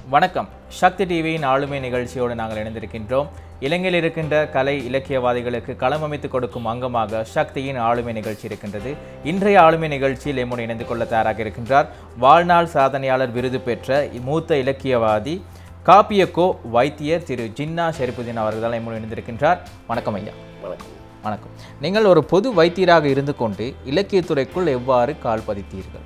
வணக்கம் சக்தி டிவியின் ஆளுமை நிகழ்ச்சியோடு நாங்கள் இணைந்திருக்கின்றோம் இலங்கையில் இருக்கின்ற கலை இலக்கியவாதிகளுக்கு களம் அமைத்துக் கொடுக்கும் அங்கமாக சக்தியின் ஆளுமை நிகழ்ச்சி இருக்கின்றது இன்றைய ஆளுமை நிகழ்ச்சியில் எம்முடன் இணைந்து கொள்ள தயாராக இருக்கின்றார் வாழ்நாள் சாதனையாளர் விருது பெற்ற மூத்த இலக்கியவாதி காப்பியக்கோ வைத்தியர் திரு ஜின்னா ஷெரிபுதீன் அவர்கள் தான் எம்முடன் இணைந்திருக்கின்றார் வணக்கம் ஐயா வணக்கம் வணக்கம் நீங்கள் ஒரு பொது வைத்தியராக இருந்து கொண்டு இலக்கியத்துறைக்குள் எவ்வாறு கால் பதித்தீர்கள்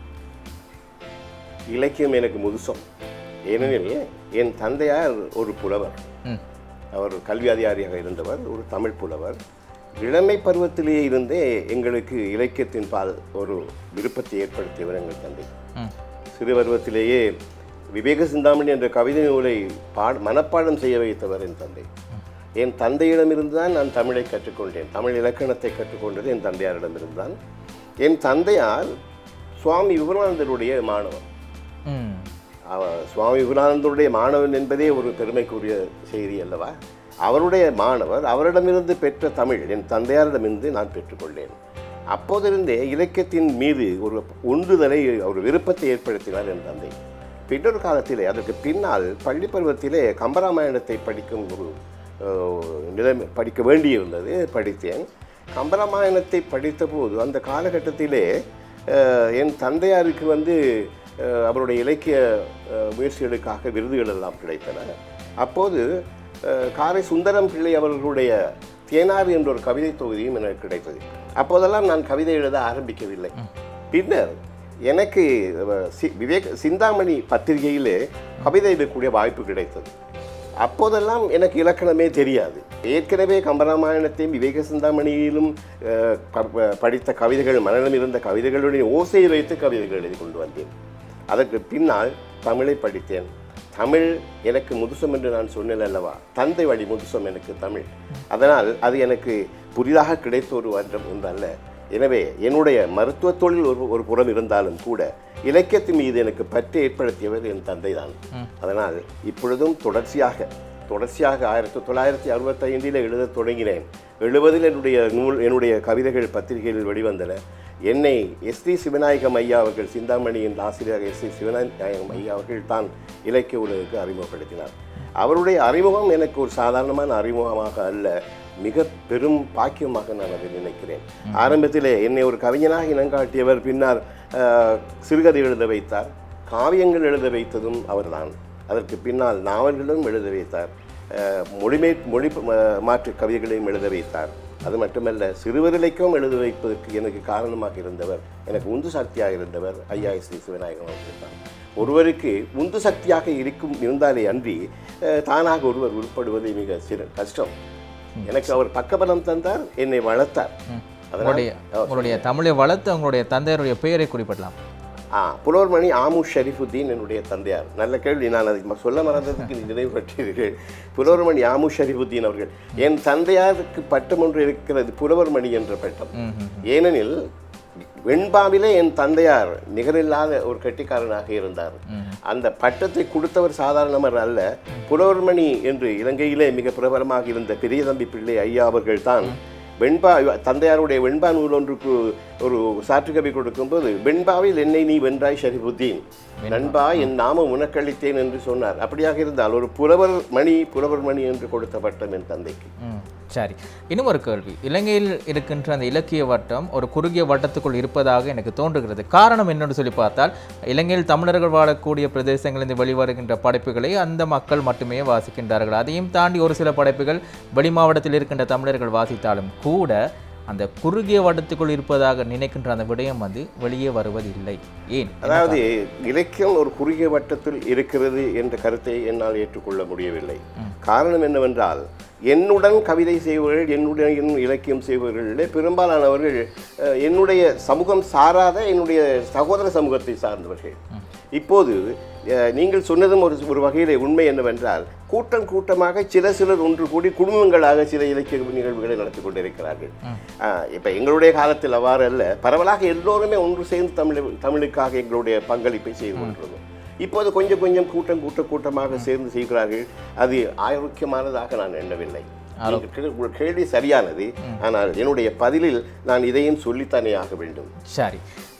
இலக்கியம் எனக்கு முதுசம் ஏனெனில் என் தந்தையார் ஒரு புலவர் ம் அவர் கல்வி அதிகாரியாக இருந்தவர் ஒரு தமிழ் புலவர் இளமை பருவத்திலேயே இருந்தே எங்களுக்கு இலக்கியத்தின் பால் ஒரு விருப்பத்தை ஏற்படுத்தியவர் எங்கள் தந்தை ம் சிறு பருவத்திலேயே விவேக சிந்தாமணி என்ற கவிதை நூலை பாட மனப்பாடம் செய்ய வைத்தவர் என் தந்தை என் தந்தையிடமிருந்து தான் நான் தமிழை கற்றுக்கொண்டேன் தமிழ் இலக்கணத்தை கற்றுக்கொண்டது என் தந்தையாரிடமிருந்து தான் என் தந்தையார் சுவாமி விவேகானந்தருடைய மாணவர் ம் அவர் சுவாமி விவேகானந்தருடைய மாணவன் என்பதே ஒரு பெருமைக்குரிய செய்தி அல்லவா அவருடைய மாணவர் அவரிடமிருந்து பெற்ற தமிழ் என் தந்தையாரிடமிருந்து நான் பெற்றுக்கொண்டேன் அப்போதிருந்தே இலக்கியத்தின் மீது ஒரு உந்துதலை ஒரு விருப்பத்தை ஏற்படுத்தினார் என் தந்தை பின்னொரு காலத்திலே அதற்கு பின்னால் பள்ளி பருவத்திலே கம்பராமாயணத்தை படிக்கும் ஒரு அஹ், நிலைமை படிக்க வேண்டியிருந்தது படித்தேன் கம்பராமாயணத்தை படித்தபோது அந்த காலகட்டத்திலே அஹ், என் தந்தையாருக்கு வந்து அஹ், அவருடைய இலக்கிய அஹ், முயற்சிகளுக்காக விருதுகள் எல்லாம் கிடைத்தன அப்போது அஹ், காரை சுந்தரம் பிள்ளை அவர்களுடைய தேனாறு என்ற ஒரு கவிதை தொகுதியும் எனக்கு கிடைத்தது அப்போதெல்லாம் நான் கவிதை எழுத ஆரம்பிக்கவில்லை பின்னர் எனக்கு அஹ், சி- விவேக் சிந்தாமணி பத்திரிகையிலே கவிதை எழுதக்கூடிய வாய்ப்பு கிடைத்தது அப்போதெல்லாம் எனக்கு இலக்கணமே தெரியாது ஏற்கனவே கம்பராமாயணத்தையும் விவேக சிந்தாமணியிலும் அஹ், ப- ப- படித்த கவிதைகள் மனதில் இருந்த கவிதைகளுடைய ஓசையை வைத்து கவிதைகள் எழுதி கொண்டு வந்தேன் அதற்கு பின்னால் தமிழை படித்தேன் தமிழ் எனக்கு முதுசம் என்று நான் சொன்னேன் அல்லவா தந்தை வழி முதுசம் எனக்கு தமிழ் அதனால் அது எனக்கு புதிதாக கிடைத்த ஒரு வருடம் ஒன்றல்ல எனவே என்னுடைய மருத்துவ தொழில் ஒரு ஒரு புறம் இருந்தாலும் கூட இலக்கியத்தின் மீது எனக்கு பற்று ஏற்படுத்தியவர் என் தந்தை தான் அதனால் இப்பொழுதும் தொடர்ச்சியாக தொடர்ச்சியாக ஆயிரத்தி தொள்ளாயிரத்தி அறுபத்தைந்தில் எழுதத் தொடங்கினேன் எழுபதில் என்னுடைய நூல் என்னுடைய கவிதைகள் பத்திரிகைகளில் வெளிவந்தன என்னை எஸ் டி சிவநாயகம் ஐயா அவர்கள் சிந்தாமணியின் ஆசிரியர் எஸ் டி சிவநாயகம் ஐயா அவர்கள் தான் இலக்கிய உலகுக்கு அறிமுகப்படுத்தினார் அவருடைய அறிமுகம் எனக்கு ஒரு சாதாரணமான அறிமுகமாக அல்ல மிக பெரும் பாக்கியமாக நான் அதை நினைக்கிறேன் ஆரம்பத்திலே என்னை ஒரு கவிஞனாக இனங்காட்டியவர் பின்னர் அஹ், சிறுகதை எழுத வைத்தார் காவியங்கள் எழுத வைத்ததும் அவர்தான் அதற்கு பின்னால் நாவல்களும் எழுத வைத்தார் அஹ், மொழிமே மொழி ம- மாற்று கவிதைகளையும் எழுத வைத்தார் அது மட்டுமல்ல சிறுவரிலைக்கும் எழுத வைப்பதற்கு எனக்கு காரணமாக இருந்தவர் எனக்கு உந்து சக்தியாக இருந்தவர் ஐயா ஸ்ரீ சிவநாயகம் அவர்கள் தான் ஒருவருக்கு உந்து சக்தியாக இருக்கும் இருந்தாலே அன்றி அஹ், தானாக ஒருவர் உருப்படுவது மிக சிறு கஷ்டம் எனக்கு அவர் பக்கபலம் தந்தார் என்னை வளர்த்தார் அதனால் உங்களுடைய உங்களுடைய தமிழை வளர்த்து உங்களுடைய தந்தையருடைய பெயரை குறிப்பிடலாம் ஆ புலவர்மணி ஆமு ஷரீஃபுத்தீன் என்னுடைய தந்தையார் நல்ல கேள்வி நான் அதை ம- சொல்ல மறந்ததுக்கு நினைவுபட்டீர்கள் புலவர்மணி ஆமு ஷரீஃபுத்தீன் அவர்கள் என் தந்தையாருக்கு பட்டம் ஒன்று இருக்கிறது புலவர்மணி என்ற பட்டம் ம் ம் ஏனெனில் வெண்பாவிலே என் தந்தையார் நிகரில்லாத ஒரு கெட்டிக்காரனாக இருந்தார் அந்த பட்டத்தை கொடுத்தவர் சாதாரணவர் அல்ல புலவர்மணி என்று இலங்கையிலே மிக பிரபலமாக இருந்த பெரிய தம்பி பிள்ளை ஐயா அவர்கள் தான் வெண்பா தந்தையாருடைய வெண்பா நூல் ஒன்றுக்கு ஒரு சாற்றுக்கவி கொடுக்கும்போது வெண்பாவில் என்னை நீ வென்றாய் ஷரிபுத்தீன் நண்பா என் நாமம் உனக்களித்தேன் என்று சொன்னார் அப்படியாக இருந்தால் ஒரு புலவர் மணி புலவர் மணி என்று கொடுத்த பட்டம் என் தந்தைக்கு ம் சரி இன்னும் ஒரு கேள்வி இலங்கையில் இருக்கின்ற அந்த இலக்கிய வட்டம் ஒரு குறுகிய வட்டத்துக்குள் இருப்பதாக எனக்கு தோன்றுகிறது காரணம் என்னன்னு சொல்லி பார்த்தால் இலங்கையில் தமிழர்கள் வாழக்கூடிய பிரதேசங்களிலிருந்து வெளிவருகின்ற படைப்புகளை அந்த மக்கள் மட்டுமே வாசிக்கின்றார்கள் அதையும் தாண்டி ஒரு சில படைப்புகள் வெளி மாவட்டத்தில் இருக்கின்ற தமிழர்கள் வாசித்தாலும் கூட அந்த குறுகிய வட்டத்துக்குள் இருப்பதாக நினைக்கின்ற அந்த விடயம் வந்து வெளியே வருவதில்லை ஏன் அதாவது இலக்கியம் ஒரு குறுகிய வட்டத்தில் இருக்கிறது என்ற கருத்தை என்னால் ஏற்றுக்கொள்ள முடியவில்லை காரணம் என்னவென்றால் என்னுடன் கவிதை செய்பவர்கள் என்னுடன் இலக்கியம் செய்பவர்களிலே பெரும்பாலானவர்கள் அஹ், என்னுடைய சமூகம் சாராத என்னுடைய சகோதர சமூகத்தை சார்ந்தவர்கள் இப்போது அஹ், நீங்கள் சொன்னதும் ஒரு ஒரு வகையிலே உண்மை என்னவென்றால் கூட்டம் கூட்டமாக சில சிலர் ஒன்று கூடி குடும்பங்களாக சில இலக்கிய நிகழ்வுகளை நடத்தி கொண்டிருக்கிறார்கள் இப்போ எங்களுடைய காலத்தில் அவ்வாறு அல்ல பரவலாக எல்லோருமே ஒன்று சேர்ந்து தமிழ் தமிழுக்காக எங்களுடைய பங்களிப்பை செய்து கொண்டிருந்தோம் இப்போது கொஞ்சம் கொஞ்சம் கூட்டம் கூட்ட கூட்டமாக சேர்ந்து செய்கிறார்கள் அது ஆரோக்கியமானதாக நான் எண்ணவில்லை நீங்கள் கே- உங்கள் கேள்வி சரியானது ஆனால் என்னுடைய பதிலில் நான் இதையும் சொல்லித்தானே ஆக வேண்டும் சரி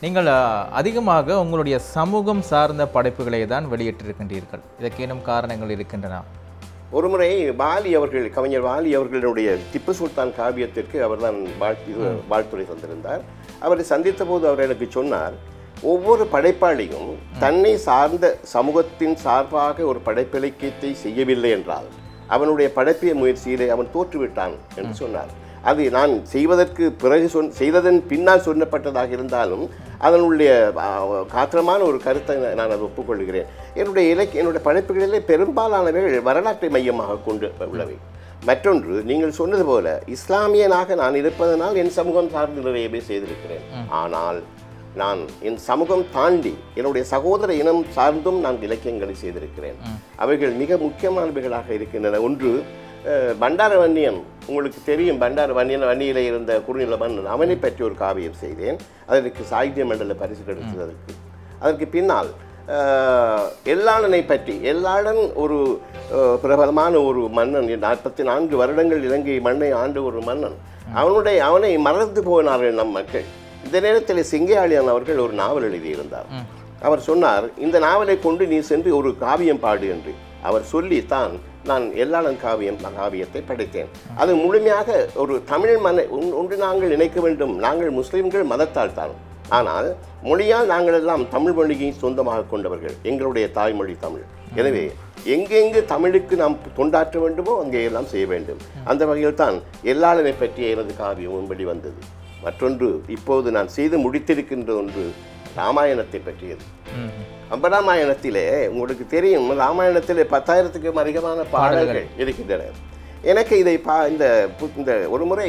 நீங்கள் அஹ், அதிகமாக உங்களுடைய சமூகம் சார்ந்த படைப்புகளை தான் வெளியிட்டிருக்கின்றீர்கள் இதற்கேனும் காரணங்கள் இருக்கின்றன ஒருமுறை வாலி அவர்கள் கவிஞர் வாலி அவர்களுடைய திப்பு சுல்தான் காவியத்திற்கு அவர்தான் வாழ்த்து இது வாழ்த்துரை தந்திருந்தார் அவரை சந்தித்த போது அவர் எனக்கு சொன்னார் ஒவ்வொரு படைப்பாளியும் தன்னை சார்ந்த சமூகத்தின் சார்பாக ஒரு படைப்பிலக்கியத்தை செய்யவில்லை என்றால் அவனுடைய படைப்பிய முயற்சியிலே அவன் தோற்றுவிட்டான் என்று சொன்னார் அது நான் செய்வதற்கு பிறகு சொன் செய்ததன் பின்னால் சொல்லப்பட்டதாக இருந்தாலும் அதனுடைய ஆ, காத்திரமான ஒரு கருத்தை நான் நான் அதை ஒப்புக்கொள்கிறேன் என்னுடைய இலக்கிய என்னுடைய படைப்புகளிலே பெரும்பாலானவைகள் வரலாற்றை மையமாக கொண்டு உள்ளவை மற்றொன்று நீங்கள் சொன்னது போல இஸ்லாமியனாக நான் இருப்பதனால் என் சமூகம் சார்ந்து நிறையவே செய்திருக்கிறேன் ஆனால் நான் என் சமூகம் தாண்டி என்னுடைய சகோதர இனம் சார்ந்தும் நான் இலக்கியங்களை செய்திருக்கிறேன் அவைகள் மிக முக்கியமானவைகளாக இருக்கின்றன ஒன்று அஹ், பண்டார வன்னியன் உங்களுக்கு தெரியும் பண்டார வன்னியன் வன்னியிலே இருந்த குறுநில மன்னன் அவனை பற்றி ஒரு காவியம் செய்தேன் அதற்கு சாகித்ய மண்டல பரிசு கிடைத்தது அதற்கு அதற்கு பின்னால் அஹ், எல்லாளனை பற்றி எல்லாளன் ஒரு அஹ், பிரபலமான ஒரு மன்னன் நாற்பத்தி நான்கு வருடங்கள் இலங்கை மண்ணை ஆண்டு ஒரு மன்னன் அவனுடைய அவனை மறந்து போனார்கள் நம் மக்கள் இந்த நேரத்தில் சிங்கையாளியன் அவர்கள் ஒரு நாவல் எழுதியிருந்தார் அவர் சொன்னார் இந்த நாவலை கொண்டு நீ சென்று ஒரு காவியம் பாடு என்று அவர் சொல்லித்தான் நான் எல்லாளன் காவியம் காவியத்தை படைத்தேன் அது முழுமையாக ஒரு தமிழ் மன ஒன்- ஒன்று நாங்கள் நினைக்க வேண்டும் நாங்கள் முஸ்லிம்கள் மதத்தால் தான் ஆனால் மொழியால் நாங்கள் எல்லாம் தமிழ் மொழியை சொந்தமாக கொண்டவர்கள் எங்களுடைய தாய்மொழி தமிழ் எனவே எங்கெங்கு தமிழுக்கு நாம் தொண்டாற்ற வேண்டுமோ அங்கே எல்லாம் செய்ய வேண்டும் அந்த வகையில் தான் எல்லாளனை பற்றிய எனது காவியமும் வெளிவந்தது மற்றொன்று இப்போது நான் செய்து முடித்திருக்கின்ற ஒன்று ராமாயணத்தை பற்றியது அம்பராமாயணத்திலே உங்களுக்கு தெரியும் ராமாயணத்திலே பத்தாயிரத்துக்கும் அதிகமான பாடல்கள் இருக்கின்றன எனக்கு இதை பா இந்த பு- இந்த ஒரு முறை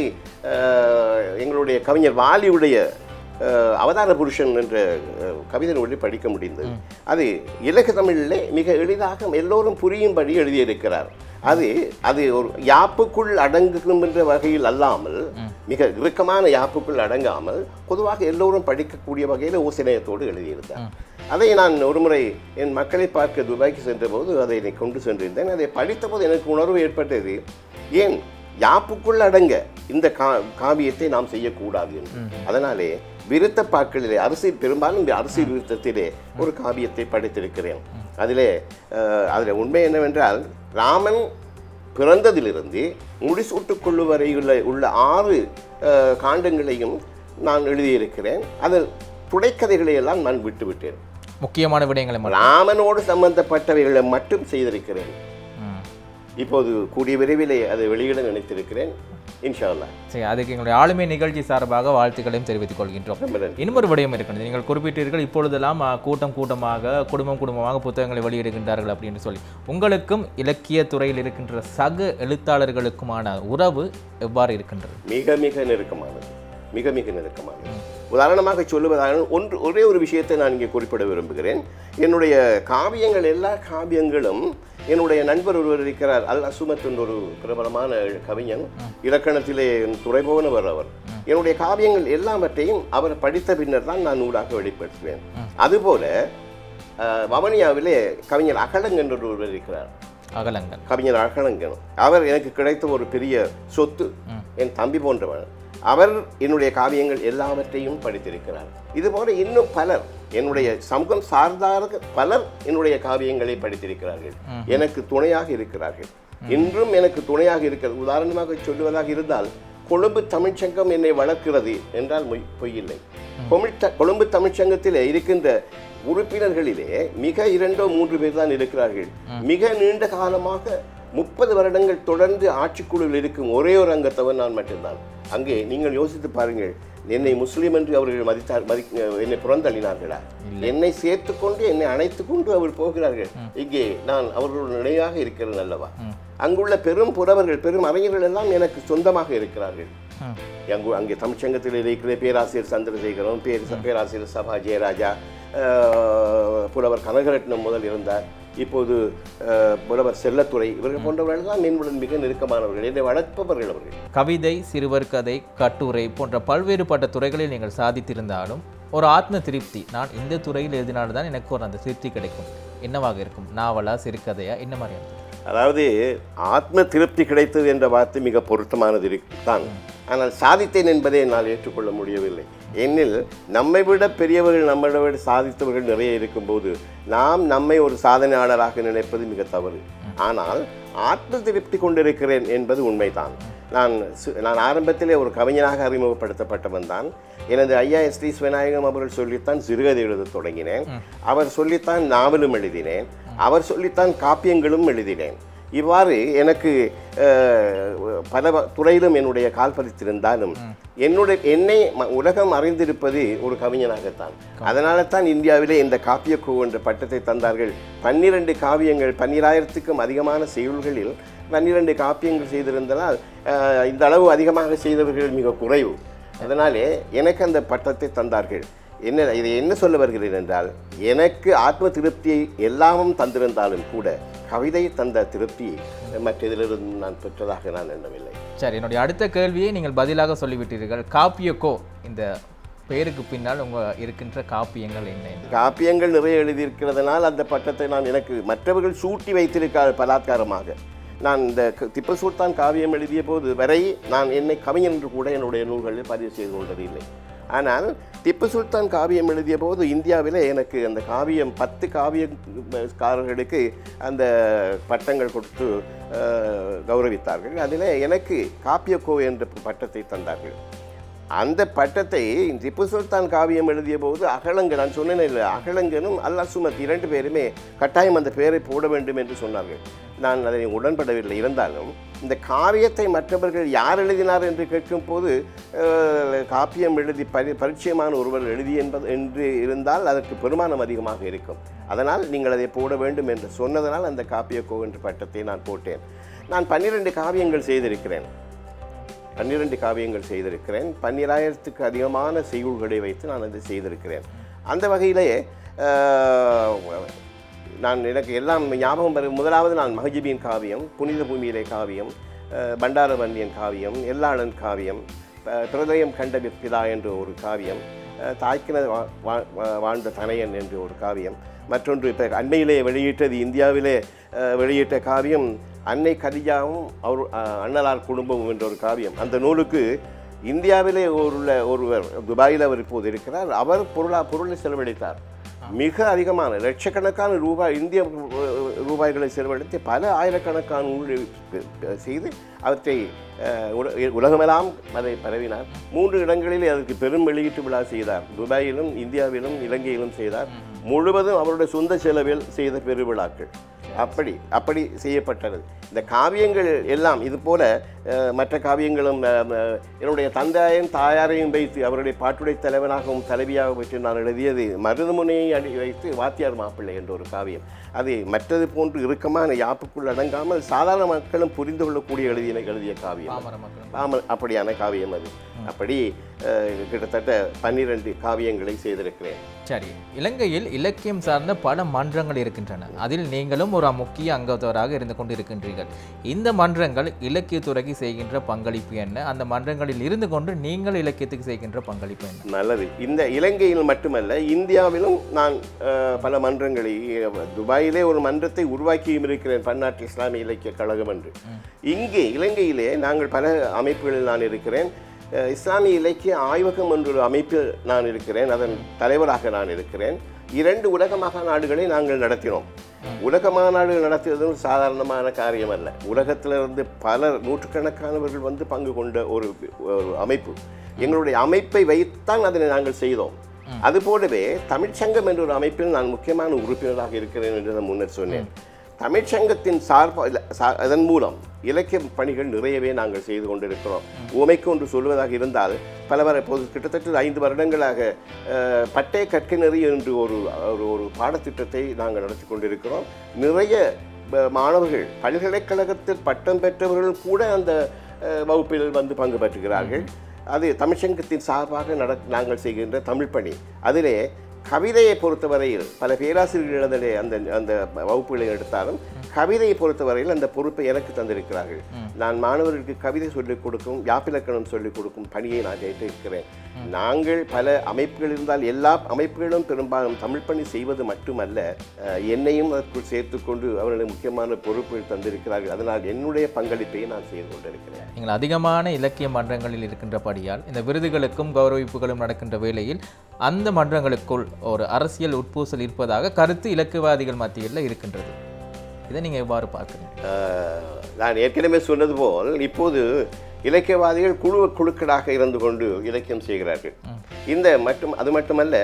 அஹ், எங்களுடைய கவிஞர் வாலியுடைய அஹ், அவதார புருஷன் என்ற அஹ், கவிதை நூலை படிக்க முடிந்தது அது இலக்கு தமிழிலே மிக எளிதாக எல்லோரும் புரியும்படி எழுதியிருக்கிறார் அது அது ஒரு யாப்புக்குள் அடங்கும் என்ற வகையில் அல்லாமல் மிக இறுக்கமான யாப்புக்குள் அடங்காமல் பொதுவாக எல்லோரும் படிக்கக்கூடிய வகையில் ஓசிநயத்தோடு எழுதியிருந்தார் அதை நான் ஒருமுறை என் மக்களை பார்க்க துபாய்க்கு சென்றபோது அதை என்னை கொண்டு சென்றிருந்தேன் அதை படித்தபோது எனக்கு உணர்வு ஏற்பட்டது ஏன் யாப்புக்குள் அடங்க இந்த கா காவியத்தை நாம் செய்யக்கூடாது என்று அதனாலே விருத்த பாக்களிலே அரசியல் பெரும்பாலும் இந்த அரசியல் விருத்தத்திலே ஒரு காவியத்தை படைத்திருக்கிறேன் அதிலே அஹ், அதில் உண்மை என்னவென்றால் ராமன் பிறந்ததிலிருந்து முடிசூட்டுக் கொள்ளும் வரை உள்ள உள்ள ஆறு அஹ், காண்டங்களையும் நான் எழுதியிருக்கிறேன் அதில் துடைக்கதைகளை எல்லாம் நான் விட்டுவிட்டேன் முக்கியமான விடயங்களை மட்டும் ராமனோடு சம்பந்தப்பட்டவைகளை மட்டும் செய்திருக்கிறேன் ம். இப்போது கூடிய விரைவிலே அதை வெளியிட நினைத்திருக்கிறேன் இன்ஷா அல்லாஹ் சரி அதுக்கு எங்களுடைய ஆளுமை நிகழ்ச்சி சார்பாக வாழ்த்துக்களையும் தெரிவித்துக் கொள்கின்றோம் ரொம்ப நன்றி இன்னொரு விடயம் இருக்கிறது நீங்கள் குறிப்பிட்டீர்கள் இப்பொழுதெல்லாம் அஹ், கூட்டம் கூட்டமாக குடும்பம் குடும்பமாக புத்தகங்களை வெளியிடுகின்றார்கள் அப்படின்னு சொல்லி உங்களுக்கும் இலக்கிய துறையில் இருக்கின்ற சக எழுத்தாளர்களுக்குமான உறவு எவ்வாறு இருக்கின்றது மிக மிக நெருக்கமானது மிக மிக நெருக்கமானது உதாரணமாக சொல்லுவதாக ஒன்று ஒரே ஒரு விஷயத்தை நான் இங்கே குறிப்பிட விரும்புகிறேன் என்னுடைய காவியங்கள் எல்லா காவியங்களும் என்னுடைய நண்பர் ஒருவர் இருக்கிறார் அல் அசுமத் என்ற ஒரு பிரபலமான கவிஞன் இலக்கணத்திலே துறைபோனவர் அவர் என்னுடைய காவியங்கள் எல்லாவற்றையும் அவர் படித்த பின்னர் தான் நான் நூலாக வெளிப்படுத்துவேன் அதுபோல அஹ், வவனியாவிலே கவிஞர் அகலங் என்ற ஒருவர் இருக்கிறார் அகலங்கள் கவிஞர் அகலங்கன் அவர் எனக்கு கிடைத்த ஒரு பெரிய சொத்து என் தம்பி போன்றவன் அவர் என்னுடைய காவியங்கள் எல்லாவற்றையும் படித்திருக்கிறார் இதுபோல இன்னும் பலர் என்னுடைய சமூகம் சார்ந்தார்கள் பலர் என்னுடைய காவியங்களை படித்திருக்கிறார்கள் எனக்கு துணையாக இருக்கிறார்கள் இன்றும் எனக்கு துணையாக இருக்கிறது உதாரணமாக சொல்லுவதாக இருந்தால் கொழும்பு தமிழ்ச்சங்கம் என்னை வளர்க்கிறது என்றால் மொய்- பொய்யில்லை கொமிழ் த- கொழும்பு தமிழ்ச்சங்கத்திலே இருக்கின்ற உறுப்பினர்களிலே மிக இரண்டோ மூன்று பேர் தான் இருக்கிறார்கள் மிக நீண்ட காலமாக முப்பது வருடங்கள் தொடர்ந்து ஆட்சிக்குழுவில் இருக்கும் ஒரே ஒரு அங்கத்தவன் நான் மட்டும்தான் அங்கே நீங்கள் யோசித்து பாருங்கள் என்னை முஸ்லீம் என்று அவர்கள் மதித்தார் மதி என்னை புறந்தள்ளினார்களா என்னை சேர்த்துக்கொண்டு என்னை அணைத்துக் கொண்டு அவர் போகிறார்கள் இங்கே நான் அவர்களோட நினைவாக இருக்கிறேன் அல்லவா அங்குள்ள பெரும் புலவர்கள் பெரும் அறிஞர்கள் எல்லாம் எனக்கு சொந்தமாக இருக்கிறார்கள் ம். அங்கு அங்கே தமிழ்ச்சங்கத்தில் இருக்கிற பேராசிரியர் சந்திரசேகரம் பேர் பேராசிரியர் சபா ஜெயராஜா அஹ், புலவர் கனகரட்னம் முதல் இருந்தார் இப்போது அஹ், புலவர் செல்லத்துறை இவர்கள் போன்றவர்கள் தான் என்னுடன் மிக நெருக்கமானவர்கள் என்னை வளர்ப்பவர்கள் அவர்கள் கவிதை சிறுவர் கதை கட்டுரை போன்ற பல்வேறுபட்ட துறைகளில் நீங்கள் சாதித்திருந்தாலும் ஒரு ஆத்ம திருப்தி நான் இந்த துறையில் எழுதினால்தான் எனக்கு ஒரு அந்த திருப்தி கிடைக்கும் என்னவாக இருக்கும் நாவலா சிறுகதையா என்ன மாதிரியான அதாவது ஆத்ம திருப்தி கிடைத்தது என்ற வார்த்தை மிக பொருத்தமானது இருக்கு- தான் ஆனால் சாதித்தேன் என்பதை என்னால் ஏற்றுக்கொள்ள முடியவில்லை என்னில் நம்மை விட பெரியவர்கள் நம்மளை விட சாதித்தவர்கள் நிறைய இருக்கும்போது நாம் நம்மை ஒரு சாதனையாளராக நினைப்பது மிக தவறு ஆனால் ஆத்ம திருப்தி கொண்டிருக்கிறேன் என்பது உண்மைதான் நான் சு- நான் ஆரம்பத்திலே ஒரு கவிஞனாக அறிமுகப்படுத்தப்பட்டவன் தான் எனது ஐயா எஸ் டி சிவநாயகம் அவர்கள் சொல்லித்தான் சிறுகதை எழுதத் தொடங்கினேன் அவர் சொல்லித்தான் நாவலும் எழுதினேன் அவர் சொல்லித்தான் காப்பியங்களும் எழுதினேன் இவ்வாறு எனக்கு அஹ், பல வ- துறையிலும் என்னுடைய கால் பதித்திருந்தாலும் என்னுடைய என்னை ம- உலகம் அறிந்திருப்பது ஒரு கவிஞனாகத்தான் அதனால தான் இந்தியாவிலே இந்த காப்பியக்கூ என்ற பட்டத்தை தந்தார்கள் பன்னிரண்டு காவியங்கள் பன்னிராயிரத்துக்கும் அதிகமான செய்யுள்களில் பன்னிரண்டு காப்பியங்கள் செய்திருந்தனால் அஹ், இந்த அளவு அதிகமாக செய்தவர்கள் மிக குறைவு அதனாலே எனக்கு அந்த பட்டத்தை தந்தார்கள் என்ன இதை என்ன சொல்ல வருகிறேன் என்றால் எனக்கு ஆத்ம திருப்தியை எல்லாமும் தந்திருந்தாலும் கூட கவிதை தந்த திருப்தியை மற்றதிலிருந்து நான் பெற்றதாக நான் எண்ணவில்லை சரி என்னுடைய அடுத்த கேள்வியை நீங்கள் பதிலாக சொல்லிவிட்டீர்கள் காப்பியக்கோ இந்த பெயருக்கு பின்னால் உங்க இருக்கின்ற காப்பியங்கள் என்ன என்று. காப்பியங்கள் நிறைய எழுதியிருக்கிறதுனால் அந்த பட்டத்தை நான் எனக்கு மற்றவர்கள் சூட்டி வைத்திருக்கார் பலாத்காரமாக நான் இந்த க- திப்பு சுல்தான் காவியம் எழுதிய போது வரை நான் என்னை கவிஞன் என்று கூட என்னுடைய நூல்களில் பதிவு செய்து கொண்டது இல்லை ஆனால் திப்பு சுல்தான் காவியம் எழுதிய போது இந்தியாவிலே எனக்கு அந்த காவியம் பத்து காவியக்காரர்களுக்கு அந்த பட்டங்கள் கொடுத்து அஹ், கௌரவித்தார்கள் அதில் எனக்கு காப்பியக்கோ என்ற பட்டத்தை தந்தார்கள் அந்த பட்டத்தை திப்பு சுல்தான் காவியம் எழுதிய போது அகலங்க நான் சொன்னேன் இல்லை அகலங்கனும் அல்லா சுமத் இரண்டு பேருமே கட்டாயம் அந்த பெயரை போட வேண்டும் என்று சொன்னார்கள் நான் அதை உடன்படவில்லை இருந்தாலும் இந்த காவியத்தை மற்றவர்கள் யார் எழுதினார் என்று கேட்கும் போது அஹ், காப்பியம் எழுதி பரி பரிச்சயமான ஒருவர் எழுதி என்பது என்று இருந்தால் அதற்கு பெருமானம் அதிகமாக இருக்கும் அதனால் நீங்கள் அதை போட வேண்டும் என்று சொன்னதனால் அந்த காப்பியக்கோ என்ற பட்டத்தை நான் போட்டேன் நான் பன்னிரண்டு காவியங்கள் செய்திருக்கிறேன் பன்னிரண்டு காவியங்கள் செய்திருக்கிறேன் பன்னிராயிரத்துக்கு அதிகமான செய்யுள்களை வைத்து நான் அதை செய்திருக்கிறேன் அந்த வகையிலே ஆஹ், நான் எனக்கு எல்லாம் ஞாபகம் வரும் முதலாவது நான் மகஜிபியின் காவியம் புனித பூமியிலே காவியம் ஆஹ், பண்டாரவன்னியன் காவியம் எல்லாளன் காவியம் ஆஹ், பிரதயம் கண்ட பிதா என்ற ஒரு காவியம் ஆஹ், தாய்க்கின வா- வா- வா- வாழ்ந்த தனையன் என்று ஒரு காவியம் மற்றொன்று இப்போ அண்மையிலே வெளியிட்டது இந்தியாவிலே ஆஹ், வெளியிட்ட காவியம் அன்னை கதிஜாவும் அவர் ஆஹ், அண்ணலார் குடும்பமும் என்ற ஒரு காவியம் அந்த நூலுக்கு இந்தியாவிலே ஒரு ஒருவர் துபாயில் அவர் இப்போது இருக்கிறார் அவர் பொருளா பொருளை செலவழித்தார் மிக அதிகமான லட்சக்கணக்கான ரூபாய் இந்திய அஹ், ரூபாய்களை செலவழித்து பல ஆயிரக்கணக்கான நூல்களை பெ- பெ- செய்து அவற்றை அஹ், உல- உலகமெல்லாம் அதை பரவினார் மூன்று இடங்களிலே அதற்கு பெரும் வெளியீட்டு விழா செய்தார் துபாயிலும் இந்தியாவிலும் இலங்கையிலும் செய்தார் முழுவதும் அவருடைய சொந்த செலவில் செய்த பெருவிழாக்கள் அப்படி அப்படி செய்யப்பட்டது இந்த காவியங்கள் எல்லாம் இது போல அஹ், மற்ற காவியங்களும் அஹ், அஹ், என்னுடைய தந்தையும் தாயாரையும் வைத்து அவருடைய பாட்டுடை தலைவனாகவும் தலைவியாக வைத்து நான் எழுதியது மருதமுனையை அடி வைத்து வாத்தியார் மாப்பிள்ளை என்ற ஒரு காவியம் அது மற்றது போன்று இறுக்கமான யாப்புக்குள் அடங்காமல் சாதாரண மக்களும் புரிந்து கொள்ளக்கூடிய எழுதிய எழுதிய காவியம் பாமர மக்கள் ஆமாம் அப்படியான காவியம் அது அப்படி அஹ், கிட்டத்தட்ட பன்னிரண்டு காவியங்களை செய்திருக்கிறேன் சரி இலங்கையில் இலக்கியம் சார்ந்த பல மன்றங்கள் இருக்கின்றன அதில் நீங்களும் ஒரு முக்கிய அங்கத்தவராக இருந்து கொண்டிருக்கின்றீர்கள் இந்த மன்றங்கள் இலக்கியத்துறைக்கு செய்கின்ற பங்களிப்பு என்ன அந்த மன்றங்களில் இருந்து கொண்டு நீங்கள் இலக்கியத்துக்கு செய்கின்ற பங்களிப்பு என்ன நல்லது இந்த இலங்கையில் மட்டுமல்ல இந்தியாவிலும் நான் அஹ், பல மன்றங்களை அஹ், துபாயிலே ஒரு மன்றத்தை உருவாக்கியும் இருக்கிறேன் பன்னாட்டு இஸ்லாமிய இலக்கிய கழகம் என்று இங்கே இலங்கையிலே நாங்கள் பல அமைப்புகளில் நான் இருக்கிறேன் அஹ், இஸ்லாமிய இலக்கிய ஆய்வகம் என்ற ஒரு அமைப்பில் நான் இருக்கிறேன் அதன் தலைவராக நான் இருக்கிறேன் இரண்டு உலக மாநாடுகளை நாங்கள் நடத்தினோம் உலக மாநாடு நடத்துவது ஒரு சாதாரணமான காரியம் அல்ல உலகத்திலிருந்து பல நூற்றுக்கணக்கானவர்கள் வந்து பங்கு கொண்ட ஒரு ஒரு அமைப்பு எங்களுடைய அமைப்பை வைத்தான் அதனை நாங்கள் செய்தோம் அதுபோலவே தமிழ்ச்சங்கம் என்ற ஒரு அமைப்பில் நான் முக்கியமான உறுப்பினராக இருக்கிறேன் என்று நான் முன்னர் சொன்னேன் தமிழ்ச்சங்கத்தின் சார்பா இல்ல, சா- அதன் மூலம் இலக்கிய பணிகள் நிறையவே நாங்கள் செய்து கொண்டிருக்கிறோம் உமைக்கு ஒன்று சொல்வதாக இருந்தால் பலவர இப்போது கிட்டத்தட்ட ஐந்து வருடங்களாக அஹ், பட்டய கற்கை நெறி என்று ஒரு ஒரு ஒரு பாடத்திட்டத்தை நாங்கள் நடத்தி கொண்டிருக்கிறோம் நிறைய ப- மாணவர்கள் பல்கலைக்கழகத்தில் பட்டம் பெற்றவர்கள் கூட அந்த அஹ், வகுப்பில் வந்து பங்கு பெற்றுகிறார்கள் அது தமிழ்ச்சங்கத்தின் சார்பாக நட நாங்கள் செய்கின்ற தமிழ் பணி அதிலே கவிதையை பொறுத்தவரையில் பல பேராசிரியர்கள் அதிலே அந்த அந்த வகுப்புகளை எடுத்தாலும் கவிதையை பொறுத்தவரையில் அந்த பொறுப்பை எனக்கு தந்திருக்கிறார்கள் நான் மாணவர்களுக்கு கவிதை சொல்லிக் கொடுக்கும் யாப்பிலக்கணம் சொல்லிக் கொடுக்கும் பணியை நான் ஏற்றிருக்கிறேன் நாங்கள் பல அமைப்புகள் இருந்தால் எல்லா அமைப்புகளும் பெரும்பாலும் தமிழ் பணி செய்வது மட்டுமல்ல அஹ், என்னையும் அதற்குள் சேர்த்துக்கொண்டு அவர்களுக்கு முக்கியமான பொறுப்புகள் தந்திருக்கிறார்கள் அதனால் என்னுடைய பங்களிப்பை நான் செய்து கொண்டிருக்கிறேன் நீங்கள் அதிகமான இலக்கிய மன்றங்களில் இருக்கின்றபடியால் இந்த விருதுகளுக்கும் கௌரவிப்புகளும் நடக்கின்ற வேளையில் அந்த மன்றங்களுக்குள் ஒரு அரசியல் உட்பூசல் இருப்பதாக கருத்து இலக்கியவாதிகள் மத்தியில் இருக்கின்றது இதை நீங்கள் எவ்வாறு பார்க்குறீங்க ஆஹ், நான் ஏற்கனவே சொன்னது போல் இப்போது இலக்கியவாதிகள் குழு குழுக்களாக இருந்து கொண்டு இலக்கியம் செய்கிறார்கள் இந்த மட்டும் அது மட்டுமல்ல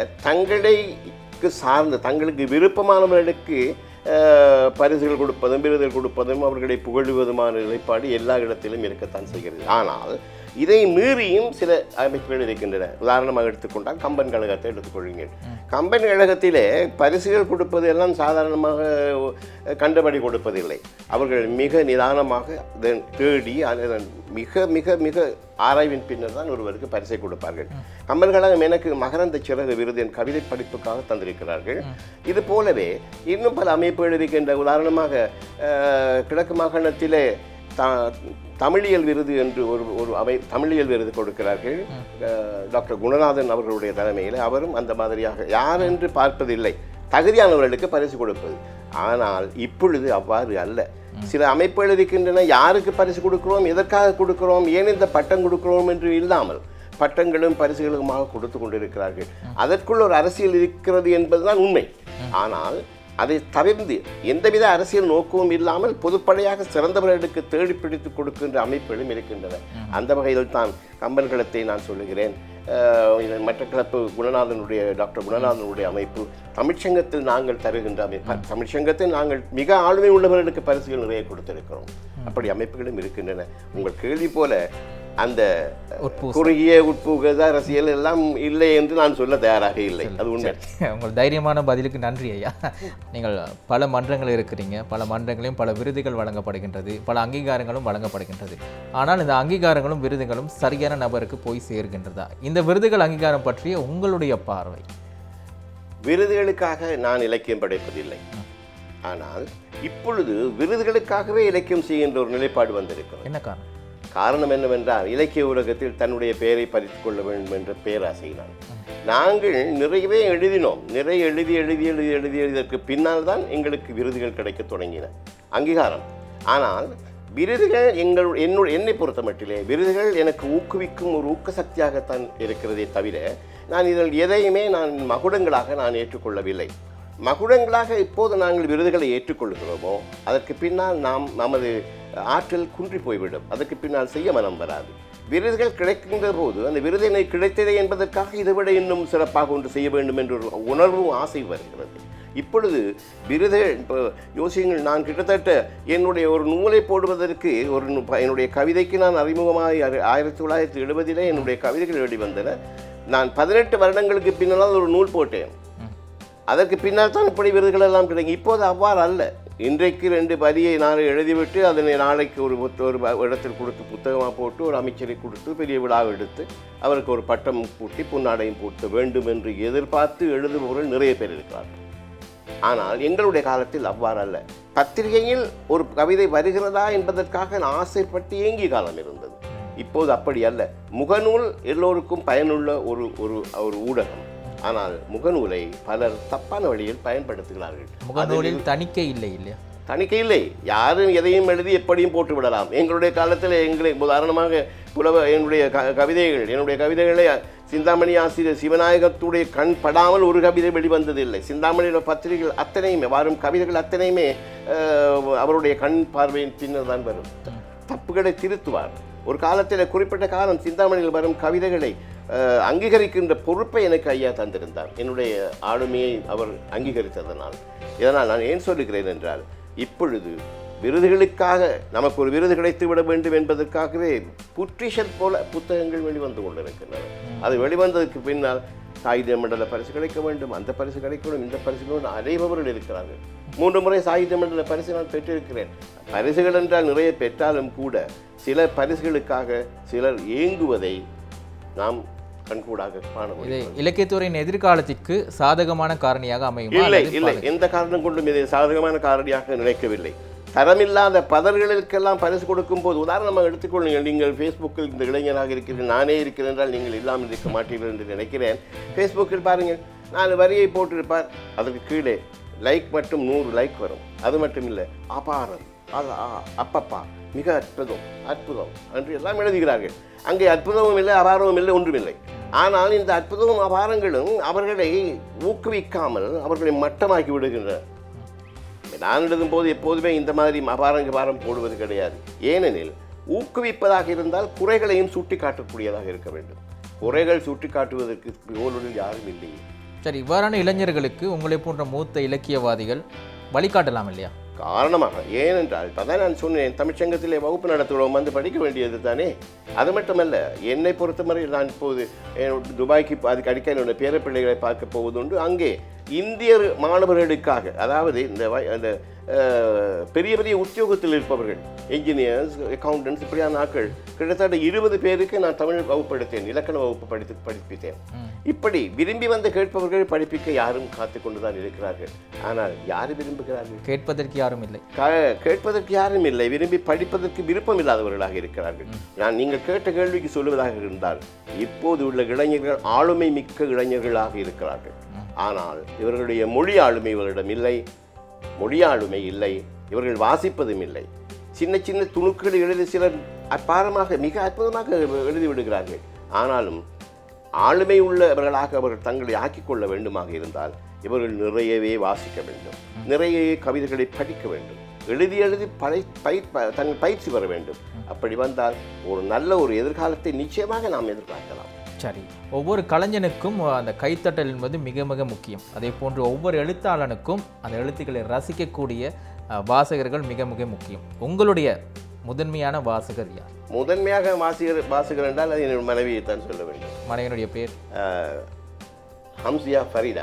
தங்களைக்கு சார்ந்த தங்களுக்கு விருப்பமானவர்களுக்கு ஆஹ், பரிசுகள் கொடுப்பதும் விருதுகள் கொடுப்பதும் அவர்களை புகழுவதுமான நிலைப்பாடு எல்லா இடத்திலும் இருக்கத்தான் செய்கிறது ஆனால் இதை மீறியும் சில அமைப்புகள் இருக்கின்றன உதாரணமாக எடுத்துக்கொண்டால் கம்பன் கழகத்தை எடுத்துக்கொள்ளுங்கள் கம்பன் கழகத்திலே பரிசுகள் கொடுப்பது எல்லாம் சாதாரணமாக கண்டபடி கொடுப்பதில்லை அவர்கள் மிக நிதானமாக அதை தேடி அதை மிக மிக மிக ஆராய்வின் பின்னர் தான் ஒருவருக்கு பரிசை கொடுப்பார்கள் கம்பன் கழகம் எனக்கு மகரந்த சிறகு விருது என் கவிதை படிப்புக்காக தந்திருக்கிறார்கள் இது போலவே இன்னும் பல அமைப்புகள் இருக்கின்ற உதாரணமாக அஹ், கிழக்கு மாகாணத்திலே த தமிழியல் விருது என்று ஒரு ஒரு அவை தமிழியல் விருது கொடுக்கிறார்கள் அஹ், டாக்டர் குணநாதன் அவர்களுடைய தலைமையில் அவரும் அந்த மாதிரியாக யார் என்று பார்ப்பதில்லை தகுதியானவர்களுக்கு பரிசு கொடுப்பது ஆனால் இப்பொழுது அவ்வாறு அல்ல சில அமைப்புகள் இருக்கின்றன யாருக்கு பரிசு கொடுக்கிறோம் எதற்காக கொடுக்கிறோம் ஏன் இந்த பட்டம் கொடுக்கிறோம் என்று இல்லாமல் பட்டங்களும் பரிசுகளுமாக கொடுத்து கொண்டிருக்கிறார்கள் அதற்குள் ஒரு அரசியல் இருக்கிறது என்பதுதான் உண்மை ஆனால் அதை தவிர்த்து எந்தவித அரசியல் நோக்கமும் இல்லாமல் பொதுப்படையாக சிறந்தவர்களுக்கு தேடி பிடித்து கொடுக்கின்ற அமைப்புகளும் இருக்கின்றன அந்த வகையில் தான் கம்பன்களத்தை நான் சொல்லுகிறேன் அஹ், இது மட்டக்களப்பு குணநாதனுடைய டாக்டர் குணநாதனுடைய அமைப்பு தமிழ்ச்சங்கத்தில் நாங்கள் தருகின்ற அமைப்பு தமிழ்ச்சங்கத்தில் நாங்கள் மிக ஆளுமை உள்ளவர்களுக்கு பரிசுகள் நிறைய கொடுத்திருக்கிறோம் அப்படி அமைப்புகளும் இருக்கின்றன உங்கள் கேள்வி போல அந்த உட்பூசல். குறுகிய உட்புகத அரசியல் எல்லாம் இல்லை என்று நான் சொல்ல தயாராக இல்லை அது உண்மை உங்கள் தைரியமான பதிலுக்கு நன்றி ஐயா நீங்கள் பல மன்றங்கள் இருக்கிறீங்க பல மன்றங்களையும் பல விருதுகள் வழங்கப்படுகின்றது பல அங்கீகாரங்களும் வழங்கப்படுகின்றது ஆனால் இந்த அங்கீகாரங்களும் விருதுகளும் சரியான நபருக்கு போய் சேர்கின்றதா இந்த விருதுகள் அங்கீகாரம் பற்றிய உங்களுடைய பார்வை விருதுகளுக்காக நான் இலக்கியம் படைப்பதில்லை ஆனால் இப்பொழுது விருதுகளுக்காகவே இலக்கியம் செய்கின்ற ஒரு நிலைப்பாடு வந்திருக்கிறது என்ன காரணம் காரணம் என்னவென்றால் இலக்கிய உலகத்தில் தன்னுடைய பெயரை பறித்துக் கொள்ள வேண்டும் என்ற பேராசையினால் நாங்கள் நிறையவே எழுதினோம் நிறைய எழுதி எழுதி எழுதி எழுதி எழுதியதற்கு பின்னால் தான் எங்களுக்கு விருதுகள் கிடைக்கத் தொடங்கின அங்கீகாரம் ஆனால் விருதுகள் எங்கள் என்னுடைய என்னை பொறுத்த மட்டிலே விருதுகள் எனக்கு ஊக்குவிக்கும் ஒரு ஊக்க சக்தியாகத்தான் இருக்கிறதே தவிர நான் இதில் எதையுமே நான் மகுடங்களாக நான் ஏற்றுக்கொள்ளவில்லை மகுடங்களாக இப்போது நாங்கள் விருதுகளை ஏற்றுக்கொள்கிறோமோ அதற்கு பின்னால் நாம் நமது ஆற்றல் குன்றி போய்விடும் அதற்கு பின்னால் செய்ய மனம் வராது விருதுகள் கிடைக்கின்ற போது அந்த விருது எனக்கு கிடைத்ததே என்பதற்காக இதைவிட இன்னும் சிறப்பாக ஒன்று செய்ய வேண்டும் என்ற ஒரு உணர்வும் ஆசை வருகிறது இப்பொழுது விருதுகள் இப்போ யோசியுங்கள் நான் கிட்டத்தட்ட என்னுடைய ஒரு நூலை போடுவதற்கு ஒரு நு- என்னுடைய கவிதைக்கு நான் அறிமுகமாக ஆயிர- ஆயிரத்தி தொள்ளாயிரத்தி எழுபதிலே என்னுடைய கவிதைகள் வெளிவந்தன நான் பதினெட்டு வருடங்களுக்கு பின்னால் ஒரு நூல் போட்டேன் அதற்கு பின்னால் தான் இப்படி விருதுகள் எல்லாம் கிடைக்கும் இப்போது அவ்வாறு அல்ல இன்றைக்கு ரெண்டு வரியை நான் எழுதிவிட்டு அதனை நாளைக்கு ஒரு புத்த- ஒரு ப- இடத்தில் கொடுத்து புத்தகமாக போட்டு ஒரு அமைச்சரை கொடுத்து பெரிய விழா எடுத்து அவருக்கு ஒரு பட்டம் பூட்டி புன்னாடையும் பூட்ட வேண்டும் என்று எதிர்பார்த்து எழுதுபவர்கள் நிறைய பேர் இருக்கிறார்கள் ஆனால் எங்களுடைய காலத்தில் அவ்வாறு அல்ல பத்திரிகையில் ஒரு கவிதை வருகிறதா என்பதற்காக நான் ஆசைப்பட்டு ஏங்கிய காலம் இருந்தது இப்போது அப்படி அல்ல முகநூல் எல்லோருக்கும் பயனுள்ள ஒரு ஒரு ஒரு ஊடகம் ஆனால் முகநூலை பலர் தப்பான வழியில் பயன்படுத்துகிறார்கள் முகநூலில் தணிக்கை இல்லை இல்லையா தணிக்கை இல்லை யாரும் எதையும் எழுதி எப்படியும் போட்டு விடலாம் எங்களுடைய காலத்தில் எங்களை உதாரணமாக புலவ என்னுடைய க கவிதைகள் என்னுடைய கவிதைகளை சிந்தாமணி ஆசிரியர் சிவநாயகத்துடைய கண் படாமல் ஒரு கவிதை வெளிவந்ததில்லை சிந்தாமணியோட பத்திரிகைகள் அத்தனையுமே வரும் கவிதைகள் அத்தனையுமே அஹ், அவருடைய கண் பார்வையின் பின்னர் தான் வரும் தப்புகளை திருத்துவார் ஒரு காலத்தில் குறிப்பிட்ட காலம் சிந்தாமணியில் வரும் கவிதைகளை அஹ், அங்கீகரிக்கின்ற பொறுப்பை எனக்கு ஐயா தந்திருந்தார் என்னுடைய ஆளுமையை அவர் அங்கீகரித்ததனால் இதனால் நான் ஏன் சொல்லுகிறேன் என்றால் இப்பொழுது விருதுகளுக்காக நமக்கு ஒரு விருது கிடைத்து விட வேண்டும் என்பதற்காகவே புற்றிஷர் போல புத்தகங்கள் வெளிவந்து கொண்டிருக்கின்றன அது வெளிவந்ததற்கு பின்னால் சாகித்ய மண்டல பரிசு கிடைக்க வேண்டும் அந்த பரிசு கிடைக்க வேண்டும் இந்த பரிசு வேண்டும் அனைவர்கள் இருக்கிறார்கள் மூன்று முறை சாகித்ய மண்டல பரிசு நான் பெற்றிருக்கிறேன் பரிசுகள் என்றால் நிறைய பெற்றாலும் கூட சில பரிசுகளுக்காக சிலர் ஏங்குவதை நாம் கண்கூடாக காண இது முடியும் இலக்கியத்துறையின் எதிர்காலத்திற்கு சாதகமான காரணியாக அமையுமா இல்லை அல்லது இல்லை எந்த காரணம் கொண்டும் இதை சாதகமான காரணியாக நினைக்கவில்லை தரமில்லாத பதர்களுக்கெல்லாம் பரிசு கொடுக்கும் போது உதாரணமாக எடுத்துக்கொள்ளுங்கள் நீங்கள் ஃபேஸ்புக்கில் இந்த இளைஞராக இருக்கிறீர்கள் நானே இருக்கிறேன் என்றால் நீங்கள் இல்லாமல் இருக்க மாட்டீர்கள் என்று நினைக்கிறேன் ஃபேஸ்புக்கில் பாருங்கள் நாலு வரியை போட்டிருப்பார் அதுக்கு கீழே லைக் மட்டும் நூறு லைக் வரும் அது மட்டும் இல்லை அபாரம் அது ஆ, அப்பப்பா மிக அற்புதம் அற்புதம் என்று எல்லாம் எழுதுகிறார்கள் அங்கே அற்புதமும் இல்லை அபாரமும் இல்லை ஒன்றுமில்லை ஆனால் இந்த அற்புதமும் அபாரங்களும் அவர்களை ஊக்குவிக்காமல் அவர்களை மட்டமாக்கி விடுகின்றன நான் எழுதும் போது எப்போதுமே இந்த மாதிரி அபாரங்க பாரம் போடுவது கிடையாது ஏனெனில் ஊக்குவிப்பதாக இருந்தால் குறைகளையும் சுட்டி காட்டக்கூடியதாக இருக்க வேண்டும் குறைகள் சுட்டி காட்டுவதற்கு கோலுடன் யாரும் இல்லை சரி இவ்வாறான இளைஞர்களுக்கு உங்களை போன்ற மூத்த இலக்கியவாதிகள் வழிகாட்டலாம் இல்லையா காரணமாக ஏனென்றால் இப்பதான் நான் சொன்னேன் தமிழ்ச்சங்கத்திலே வகுப்பு நடத்துகிறோம் வந்து படிக்க வேண்டியது தானே அது மட்டுமல்ல என்னை பொறுத்தவரை நான் இப்போது என்னோட துபாய்க்கு அதுக்கு அடிக்க என்னோட பேரப்பிள்ளைகளை பார்க்க போவதுண்டு அங்கே இந்திய மாணவர்களுக்காக அதாவது இந்த வ- அந்த அஹ், பெரிய பெரிய உத்தியோகத்தில் இருப்பவர்கள் என்ஜினியர்ஸ் அக்கௌண்டன்ஸ் இப்படியான ஆட்கள் கிட்டத்தட்ட இருபது பேருக்கு நான் தமிழ் வகுப்பு எடுத்தேன் இலக்கண வகுப்பு படித்து படிப்பித்தேன் இப்படி விரும்பி வந்து கேட்பவர்கள் படிப்பிக்க யாரும் காத்து கொண்டுதான் இருக்கிறார்கள் ஆனால் யார் விரும்புகிறார்கள் கேட்பதற்கு யாரும் இல்லை க- கேட்பதற்கு யாரும் இல்லை விரும்பி படிப்பதற்கு விருப்பம் இல்லாதவர்களாக இருக்கிறார்கள் நான் நீங்கள் கேட்ட கேள்விக்கு சொல்லுவதாக இருந்தால் இப்போது உள்ள இளைஞர்கள் ஆளுமை மிக்க இளைஞர்களாக இருக்கிறார்கள் ஆனால் இவர்களுடைய மொழி ஆளுமை இவர்களிடம் இல்லை மொழி ஆளுமை இல்லை இவர்கள் வாசிப்பதும் இல்லை சின்ன சின்ன துணுக்குகளை எழுதி சிலர் அப்பாரமாக மிக அற்புதமாக எழுதி விடுகிறார்கள் ஆனாலும் ஆளுமை உள்ளவர்களாக அவர்கள் தங்களை ஆக்கிக் கொள்ள வேண்டுமாக இருந்தால் இவர்கள் நிறையவே வாசிக்க வேண்டும் நிறைய கவிதைகளை படிக்க வேண்டும் எழுதி எழுதி படை பை ப- தங்கள் பயிற்சி பெற வேண்டும் அப்படி வந்தால் ஒரு நல்ல ஒரு எதிர்காலத்தை நிச்சயமாக நாம் எதிர்பார்க்கலாம் சரி ஒவ்வொரு கலைஞனுக்கும் அந்த கைத்தட்டல் என்பது மிக மிக முக்கியம் அதே போன்று ஒவ்வொரு எழுத்தாளனுக்கும் அந்த எழுத்துக்களை ரசிக்கக்கூடிய அஹ், வாசகர்கள் மிக மிக முக்கியம் உங்களுடைய முதன்மையான வாசகர் யார் முதன்மையாக வாசிகர் வாசகர் என்றால் அது என் மனைவியை தான் சொல்ல வேண்டும் மனைவனுடைய பேர் அஹ், ஹம்சியா ஃபரீடா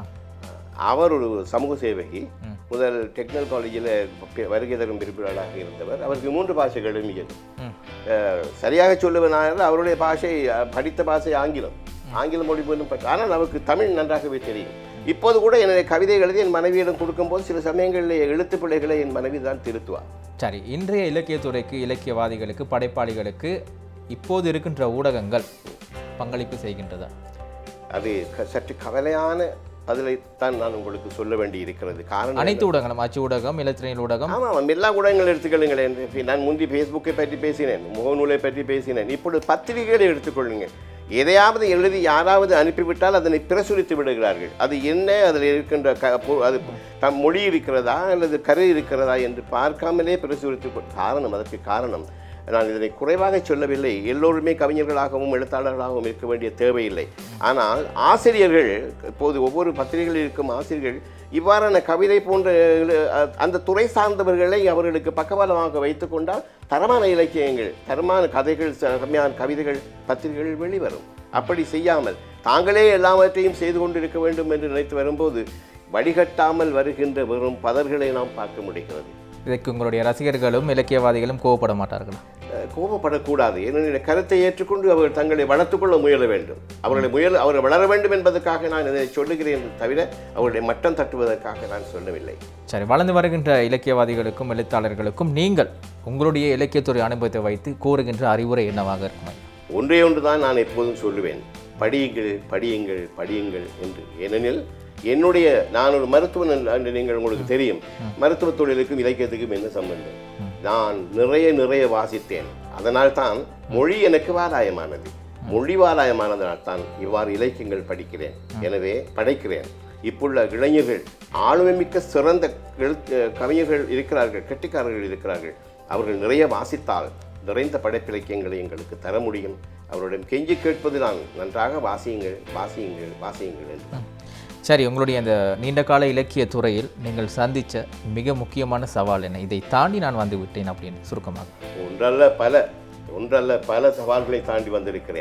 அவர் ஒரு சமூக சேவகி ம். முதல் டெக்னிக்கல் காலேஜில் வருகை தரும் விருப்பினராக இருந்தவர் அவருக்கு மூன்று பாஷைகளும் இயலும் ம். அஹ், சரியாக சொல்லுவனால் அவருடைய பாஷை அஹ், படித்த பாஷை ஆங்கிலம் ஆங்கில மொழி போலும் பற்று ஆனால் அவருக்கு தமிழ் நன்றாகவே தெரியும் இப்போது கூட என்னுடைய கவிதை எழுதி என் மனைவியிடம் கொடுக்கும்போது சில சமயங்களில் எழுத்து பிள்ளைகளை என் மனைவி தான் திருத்துவார் சரி இன்றைய இலக்கியத்துறைக்கு இலக்கியவாதிகளுக்கு படைப்பாளிகளுக்கு இப்போது இருக்கின்ற ஊடகங்கள் பங்களிப்பு செய்கின்றதா அது க- சற்று கவலையான பதிலைத்தான் நான் உங்களுக்கு சொல்ல வேண்டி இருக்கிறது காரணம் அனைத்து ஊடகங்களும் அச்சு ஊடகம் இலத்திரையில் ஊடகம் ஆமாம் எல்லா ஊடகங்கள் எடுத்துக்கொள்ளுங்களேன் நான் முந்தி ஃபேஸ்புக்கை பற்றி பேசினேன் முகநூலை பற்றி பேசினேன் இப்பொழுது பத்திரிகைகளை எடுத்துக்கொள்ளுங்கள் எதையாவது எழுதி யாராவது அனுப்பிவிட்டால் அதனை பிரசுரித்து விடுகிறார்கள் அது என்ன அதில் இருக்கின்ற க பொ- அது தம் மொழி இருக்கிறதா அல்லது கரு இருக்கிறதா என்று பார்க்காமலே பிரசுரித்து கொ- காரணம் அதற்கு காரணம் நான் இதனை குறைவாக சொல்லவில்லை எல்லோருமே கவிஞர்களாகவும் எழுத்தாளர்களாகவும் இருக்க வேண்டிய தேவையில்லை ஆனால் ஆசிரியர்கள் இப்போது ஒவ்வொரு பத்திரிகைகளில் இருக்கும் ஆசிரியர்கள் இவ்வாறான கவிதை போன்ற எழு- அ- அந்த துறை சார்ந்தவர்களை அவர்களுக்கு பக்கபலமாக வைத்துக் கொண்டால் தரமான இலக்கியங்கள் தரமான கதைகள் தரமான கவிதைகள் பத்திரிகைகள் வெளிவரும் அப்படி செய்யாமல் தாங்களே எல்லாவற்றையும் செய்து கொண்டிருக்க வேண்டும் என்று நினைத்து வரும்போது வடிகட்டாமல் வருகின்ற வெறும் பதர்களை நாம் பார்க்க முடிகிறது இதற்கு உங்களுடைய ரசிகர்களும் இலக்கியவாதிகளும் கோவப்பட மாட்டார்களா அஹ் கோபப்படக்கூடாது என்னுடைய கருத்தை ஏற்றுக்கொண்டு அவர்கள் தங்களை வளர்த்துக்கொள்ள முயல வேண்டும் அவர்களை முயல் அவர்கள் வளர வேண்டும் என்பதற்காக நான் இதை சொல்லுகிறேன் தவிர அவருடைய மட்டம் தட்டுவதற்காக நான் சொல்லவில்லை சரி வளர்ந்து வருகின்ற இலக்கியவாதிகளுக்கும் எழுத்தாளர்களுக்கும் நீங்கள் உங்களுடைய இலக்கியத்துறை அனுபவத்தை வைத்து கூறுகின்ற அறிவுரை என்னவாக இருக்கும் ஐயா? ஒன்றே ஒன்று தான் நான் எப்போதும் சொல்லுவேன் படியுங்கள் படியுங்கள் படியுங்கள் என்று ஏனெனில் என்னுடைய நான் ஒரு மருத்துவன் என்று நீங்கள் உங்களுக்கு தெரியும் மருத்துவ தொழிலுக்கும் இலக்கியத்துக்கும் என்ன சம்பந்தம் நான் நிறைய நிறைய வாசித்தேன் அதனால் தான் மொழி எனக்கு வாராயமானது மொழி வாராயமானதனால் தான் இவ்வாறு இலக்கியங்கள் படிக்கிறேன் எனவே படைக்கிறேன் இப்புள்ள இளைஞர்கள் ஆளுமைமிக்க சிறந்த எழுத்து கவிஞர்கள் இருக்கிறார்கள் கெட்டிக்காரர்கள் இருக்கிறார்கள் அவர்கள் நிறைய வாசித்தால் நிறைந்த படைப்பிலக்கியங்களை எங்களுக்கு தர முடியும் அவருடன் கெஞ்சி கேட்பது நான் நன்றாக வாசியுங்கள் வாசியுங்கள் வாசியுங்கள் என்று சரி உங்களுடைய அந்த நீண்ட கால இலக்கிய துறையில் நீங்கள் சந்தித்த மிக முக்கியமான சவால் என்ன இதை தாண்டி நான் வந்து விட்டேன் அப்படின்னு சுருக்கமாக ஒன்றல்ல பல ஒன்றல்ல பல சவால்களை தாண்டி வந்திருக்கிறேன்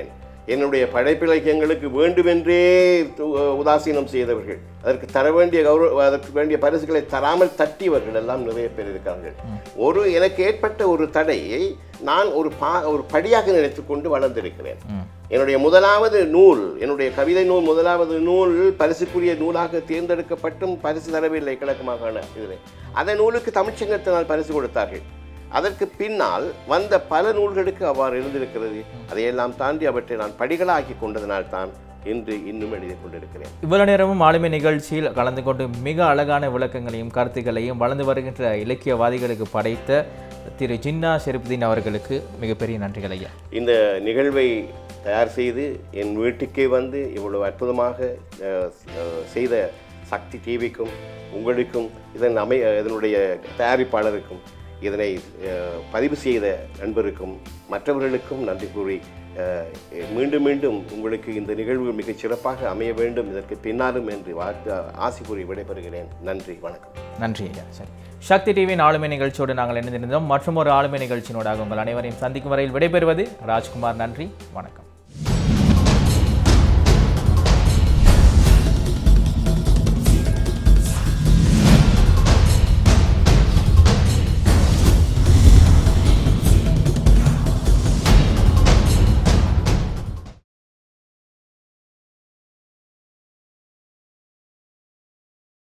என்னுடைய படைப்பிலக்கியங்களுக்கு வேண்டுமென்றே து- உதாசீனம் செய்தவர்கள் அதற்கு தர வேண்டிய கௌரவ அதற்கு வேண்டிய பரிசுகளை தராமல் தட்டியவர்கள் எல்லாம் நிறைய பேர் இருக்கிறார்கள் ஒரு எனக்கு ஏற்பட்ட ஒரு தடையை நான் ஒரு பா ஒரு படியாக நினைத்துக்கொண்டு வளர்ந்திருக்கிறேன் ம். என்னுடைய முதலாவது நூல் என்னுடைய கவிதை நூல் முதலாவது நூல் பரிசுக்குரிய நூலாக தேர்ந்தெடுக்கப்பட்டும் பரிசு தரவில்லை கிழக்கு மாகாண இதில் அந்த நூலுக்கு தமிழ்ச்சங்கத்தினால் பரிசு கொடுத்தார்கள் அதற்கு பின்னால் வந்த பல நூல்களுக்கு அவ்வாறு இருந்திருக்கிறது அதையெல்லாம் தாண்டி அவற்றை நான் படிகளாக்கி கொண்டதனால் தான் இன்று இன்னும் எழுதி கொண்டிருக்கிறேன் இவ்வளவு நேரமும் ஆளுமை நிகழ்ச்சியில் கலந்து கொண்டு மிக அழகான விளக்கங்களையும் கருத்துக்களையும் வளர்ந்து வருகின்ற இலக்கியவாதிகளுக்கு படைத்த திரு ஜின்னா ஷெரிஃபுதீன் அவர்களுக்கு மிகப்பெரிய நன்றிகள் ஐயா இந்த நிகழ்வை தயார் செய்து என் வீட்டுக்கே வந்து இவ்வளவு அற்புதமாக அஹ், அஹ், செய்த சக்தி டிவிக்கும் உங்களுக்கும் இதன் அமை இதனுடைய தயாரிப்பாளருக்கும் இதனை அஹ், பதிவு செய்த நண்பருக்கும் மற்றவர்களுக்கும் நன்றி கூறி அஹ், மீண்டும் மீண்டும் உங்களுக்கு இந்த நிகழ்வு மிகச் சிறப்பாக அமைய வேண்டும் இதற்கு பின்னாலும் என்று வாழ்த்து ஆசி கூறி விடைபெறுகிறேன் நன்றி வணக்கம் நன்றி ஐயா சரி சக்தி டிவியின் ஆளுமை நிகழ்ச்சியோடு நாங்கள் இணைந்திருந்தோம் மற்றும் ஒரு ஆளுமை நிகழ்ச்சியினோடாக உங்கள் அனைவரையும் சந்திக்கும் வரையில் விடைபெறுவது ராஜ்குமார் நன்றி வணக்கம்